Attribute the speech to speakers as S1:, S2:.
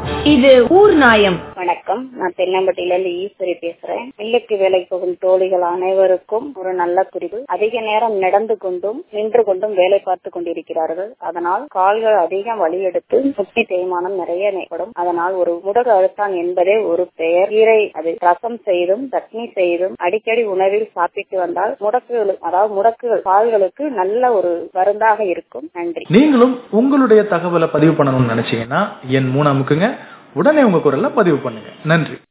S1: இது ஊர் நாயம்
S2: வணக்கம் நான் தென்னம்பட்டியில இருந்து ஈஸ்வரி பேசுறேன் மில்லுக்கு வேலைக்கு போகும் தோழிகள் அனைவருக்கும் ஒரு நல்ல குறிப்பு அதிக நேரம் நடந்து கொண்டும் நின்று கொண்டும் வேலை பார்த்து கொண்டிருக்கிறார்கள் அதனால் கால்கள் அதிகம் வலி எடுத்து முட்டி தேய்மானம் நிறைய ஏற்படும் அதனால் ஒரு முடகு அழுத்தான் என்பதே ஒரு பெயர் கீரை அது ரசம் செய்தும் சட்னி செய்தும் அடிக்கடி உணவில் சாப்பிட்டு வந்தால் முடக்குகள் அதாவது முடக்குகள் கால்களுக்கு நல்ல ஒரு மருந்தாக இருக்கும் நன்றி
S3: நீங்களும் உங்களுடைய தகவலை பதிவு பண்ணணும்னு நினைச்சீங்கன்னா என் மூணு அமுக்குங்க உடனே உங்க குரல்ல பதிவு பண்ணுங்க நன்றி